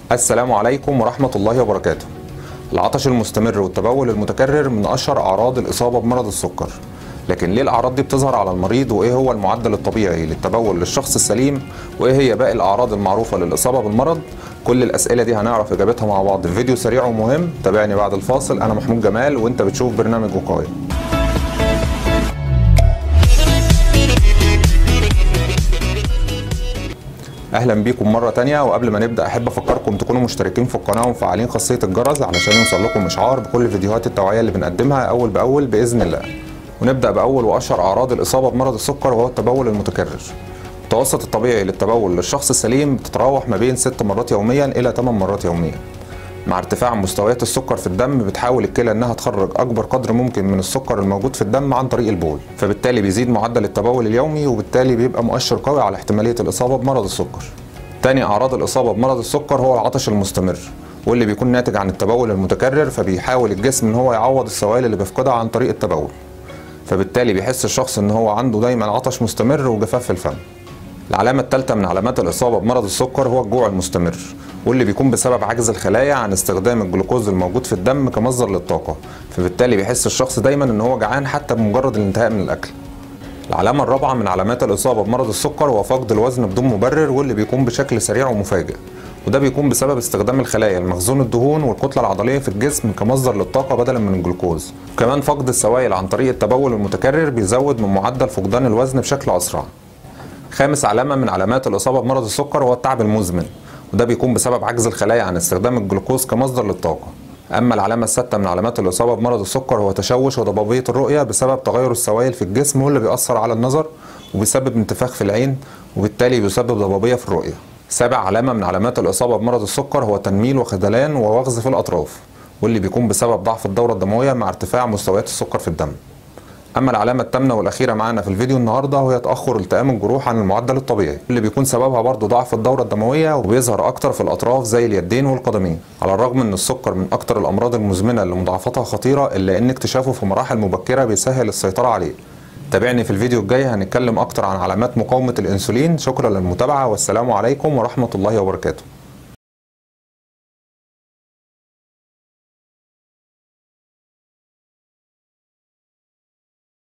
السلام عليكم ورحمة الله وبركاته العطش المستمر والتبول المتكرر من أشهر أعراض الإصابة بمرض السكر لكن ليه الأعراض دي بتظهر على المريض وإيه هو المعدل الطبيعي للتبول للشخص السليم وإيه هي باقي الأعراض المعروفة للإصابة بالمرض كل الأسئلة دي هنعرف إجابتها مع بعض في فيديو سريع ومهم تابعني بعد الفاصل أنا محمود جمال وأنت بتشوف برنامج وقاية اهلا بيكم مره تانية وقبل ما نبدا احب افكركم تكونوا مشتركين في القناه ومفعلين خاصيه الجرس علشان يوصل لكم اشعار بكل فيديوهات التوعيه اللي بنقدمها اول باول باذن الله ونبدا باول واشهر اعراض الاصابه بمرض السكر وهو التبول المتكرر المتوسط الطبيعي للتبول للشخص السليم بتتراوح ما بين 6 مرات يوميا الى 8 مرات يوميا مع ارتفاع مستويات السكر في الدم بتحاول الكلى انها تخرج اكبر قدر ممكن من السكر الموجود في الدم عن طريق البول فبالتالي بيزيد معدل التبول اليومي وبالتالي بيبقى مؤشر قوي على احتماليه الاصابه بمرض السكر تاني اعراض الاصابه بمرض السكر هو العطش المستمر واللي بيكون ناتج عن التبول المتكرر فبيحاول الجسم ان هو يعوض السوائل اللي بيفقدها عن طريق التبول فبالتالي بيحس الشخص ان هو عنده دايما عطش مستمر وجفاف في الفم العلامة الثالثة من علامات الإصابة بمرض السكر هو الجوع المستمر واللي بيكون بسبب عجز الخلايا عن استخدام الجلوكوز الموجود في الدم كمصدر للطاقة فبالتالي بيحس الشخص دايما ان هو جعان حتى بمجرد الانتهاء من الأكل العلامة الرابعة من علامات الإصابة بمرض السكر هو فقد الوزن بدون مبرر واللي بيكون بشكل سريع ومفاجئ وده بيكون بسبب استخدام الخلايا المخزون الدهون والكتلة العضلية في الجسم كمصدر للطاقة بدلا من الجلوكوز وكمان فقد السوائل عن طريق التبول المتكرر بيزود من معدل فقدان الوزن بشكل أسرع خامس علامة من علامات الإصابة بمرض السكر هو التعب المزمن وده بيكون بسبب عجز الخلايا عن استخدام الجلوكوز كمصدر للطاقة أما العلامة السادسة من علامات الإصابة بمرض السكر هو تشوش وضبابية الرؤية بسبب تغير السوائل في الجسم واللي بيأثر على النظر وبيسبب انتفاخ في العين وبالتالي بيسبب ضبابية في الرؤية سابع علامة من علامات الإصابة بمرض السكر هو تنميل وخذلان ووغز في الأطراف واللي بيكون بسبب ضعف الدورة الدموية مع ارتفاع مستويات السكر في الدم اما العلامه الثامنه والاخيره معانا في الفيديو النهارده وهي تاخر التئام الجروح عن المعدل الطبيعي اللي بيكون سببها برضه ضعف الدوره الدمويه وبيظهر اكتر في الاطراف زي اليدين والقدمين على الرغم ان السكر من اكتر الامراض المزمنه اللي مضاعفتها خطيره الا ان اكتشافه في مراحل مبكره بيسهل السيطره عليه تابعني في الفيديو الجاي هنتكلم اكتر عن علامات مقاومه الانسولين شكرا للمتابعه والسلام عليكم ورحمه الله وبركاته